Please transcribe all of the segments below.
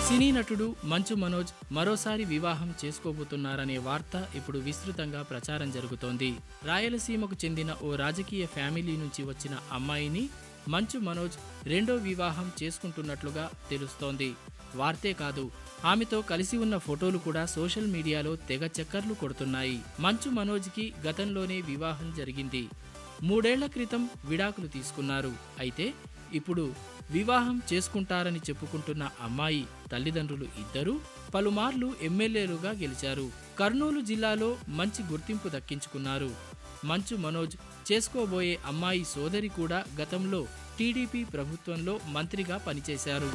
సినీ నటుడు మంచు మనోజ్ మరోసారి వివాహం చేసుకోబోతున్నారనే వార్త ఇప్పుడు విస్తృతంగా ప్రచారం జరుగుతోంది రాయలసీమకు చెందిన ఓ రాజకీయ ఫ్యామిలీ నుంచి వచ్చిన అమ్మాయిని మంచు మనోజ్ రెండో వివాహం చేసుకుంటున్నట్లుగా తెలుస్తోంది వార్తే కాదు ఆమెతో కలిసి ఉన్న ఫోటోలు కూడా సోషల్ మీడియాలో తెగ చక్కర్లు కొడుతున్నాయి మంచు మనోజ్కి గతంలోనే వివాహం జరిగింది మూడేళ్ల క్రితం విడాకులు తీసుకున్నారు అయితే ఇప్పుడు వివాహం చేసుకుంటారని చెప్పుకుంటున్న అమ్మాయి తల్లిదండ్రులు ఇద్దరూ పలుమార్లు ఎమ్మెల్యేలుగా గెలిచారు కర్నూలు జిల్లాలో మంచి గుర్తింపు దక్కించుకున్నారు మంచు మనోజ్ చేసుకోబోయే అమ్మాయి సోదరి కూడా గతంలో టీడీపీ ప్రభుత్వంలో మంత్రిగా పనిచేశారు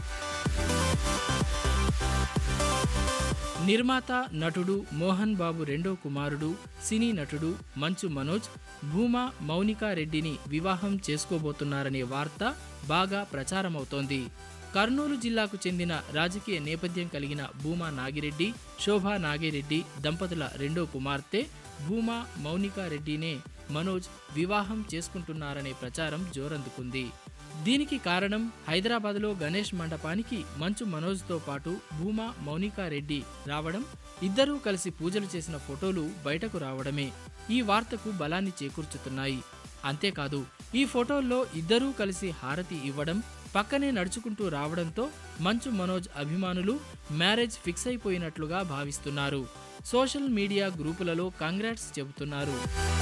నిర్మాత నటుడు మోహన్ బాబు రెండో కుమారుడు సినీ నటుడు మంచు మనోజ్ భూమా మౌనికా రెడ్డిని వివాహం చేసుకోబోతున్నారనే వార్త బాగా ప్రచారమవుతోంది కర్నూలు జిల్లాకు చెందిన రాజకీయ నేపథ్యం కలిగిన భూమా నాగిరెడ్డి శోభా నాగిరెడ్డి దంపతుల రెండో కుమార్తె భూమా మౌనికా రెడ్డినే మనోజ్ వివాహం చేసుకుంటున్నారనే ప్రచారం జోరందుకుంది దీనికి కారణం హైదరాబాద్లో గణేష్ మండపానికి మంచు మనోజ్తో పాటు భూమా మౌనికా రెడ్డి రావడం ఇద్దరూ కలిసి పూజలు చేసిన ఫోటోలు బయటకు రావడమే ఈ వార్తకు బలాన్ని చేకూర్చుతున్నాయి అంతేకాదు ఈ ఫోటోల్లో ఇద్దరూ కలిసి హారతి ఇవ్వడం పక్కనే నడుచుకుంటూ రావడంతో మంచు మనోజ్ అభిమానులు మ్యారేజ్ ఫిక్స్ అయిపోయినట్లుగా భావిస్తున్నారు సోషల్ మీడియా గ్రూపులలో కంగ్రాట్స్ చెబుతున్నారు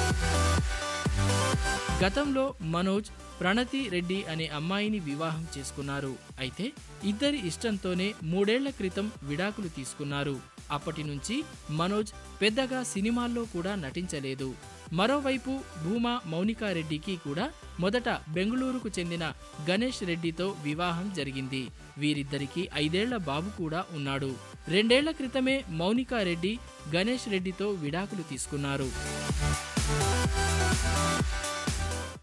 గతంలో మనోజ్ ప్రణతి రెడ్డి అనే అమ్మాయిని వివాహం చేసుకున్నారు అయితే ఇద్దరి ఇష్టంతోనే మూడేళ్ల క్రితం విడాకులు తీసుకున్నారు అప్పటి నుంచి మనోజ్ పెద్దగా సినిమాల్లో కూడా నటించలేదు మరోవైపు భూమా మౌనికా రెడ్డికి కూడా మొదట బెంగళూరుకు చెందిన గణేష్ రెడ్డితో వివాహం జరిగింది వీరిద్దరికి ఐదేళ్ల బాబు కూడా ఉన్నాడు రెండేళ్ల క్రితమే మౌనికా రెడ్డి గణేష్ రెడ్డితో విడాకులు తీసుకున్నారు